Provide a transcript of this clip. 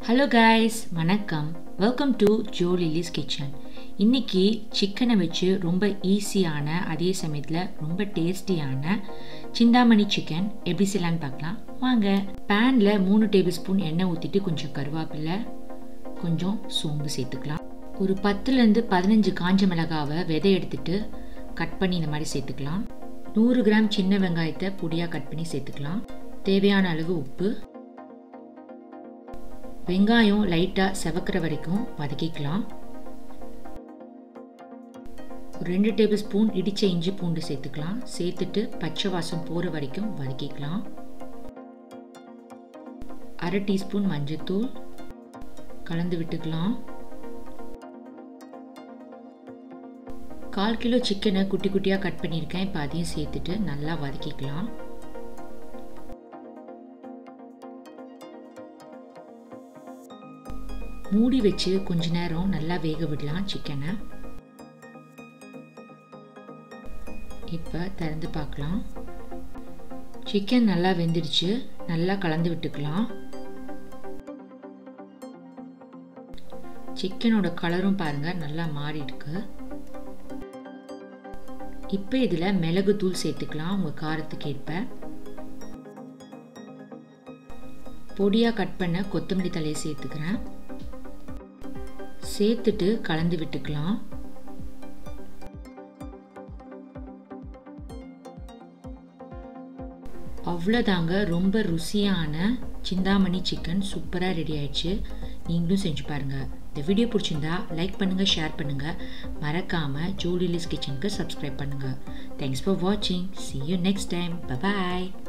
hello guys வணக்கம் welcome to Jo Lili's kitchen இன்னைக்கு சிக்கனை வச்சு ரொம்ப ஈஸியான அதே சமயத்தில் ரொம்ப டேஸ்டியான சிந்தாமணி சிக்கன் எப்படி செய்யலான்னு பார்க்கலாம் வாங்க பேனில் மூணு டேபிள் ஸ்பூன் எண்ணெய் ஊற்றிட்டு கொஞ்சம் கருவேப்பிலை கொஞ்சம் சோம்பு சேர்த்துக்கலாம் ஒரு பத்துலேருந்து பதினஞ்சு காஞ்ச மிளகாவை விதை எடுத்துட்டு கட் பண்ணி இந்த மாதிரி சேர்த்துக்கலாம் நூறு கிராம் சின்ன வெங்காயத்தை பொடியாக கட் பண்ணி சேர்த்துக்கலாம் தேவையான அளவு உப்பு வெங்காயம் லைட்டாக செவக்கிற வரைக்கும் வதக்கிக்கலாம் ஒரு ரெண்டு டேபிள் ஸ்பூன் இடித்த இஞ்சி பூண்டு சேர்த்துக்கலாம் சேர்த்துட்டு பச்சை வாசம் போகிற வரைக்கும் வதக்கிக்கலாம் அரை டீஸ்பூன் மஞ்சத்தூள் கலந்து விட்டுக்கலாம் கால் கிலோ சிக்கனை குட்டி குட்டியாக கட் பண்ணியிருக்கேன் இப்போ அதையும் சேர்த்துட்டு நல்லா வதக்கிக்கலாம் மூடி வச்சு கொஞ்ச நேரம் நல்லா வேக விடலாம் சிக்கனை இப்போ திறந்து பார்க்கலாம் சிக்கன் நல்லா வெந்துடுச்சு நல்லா கலந்து விட்டுக்கலாம் சிக்கனோட கலரும் பாருங்கள் நல்லா மாறி இருக்கு இப்போ இதில் மிளகு தூள் சேர்த்துக்கலாம் உங்கள் காரத்துக்கு ஏற்ப பொடியாக கட் பண்ண கொத்தமல்லி தலையை சேர்த்துக்கிறேன் சேர்த்துட்டு கலந்து விட்டுக்கலாம் அவ்வளோதாங்க ரொம்ப ருசியான சிந்தாமணி சிக்கன் சூப்பராக ரெடி ஆயிடுச்சு நீங்களும் செஞ்சு பாருங்கள் இந்த வீடியோ பிடிச்சிருந்தா லைக் பண்ணுங்கள் ஷேர் பண்ணுங்கள் மறக்காமல் ஜோலிலிஸ் கிச்சனுக்கு சப்ஸ்கிரைப் பண்ணுங்கள் தேங்க்ஸ் ஃபார் வாட்சிங் see you next time bye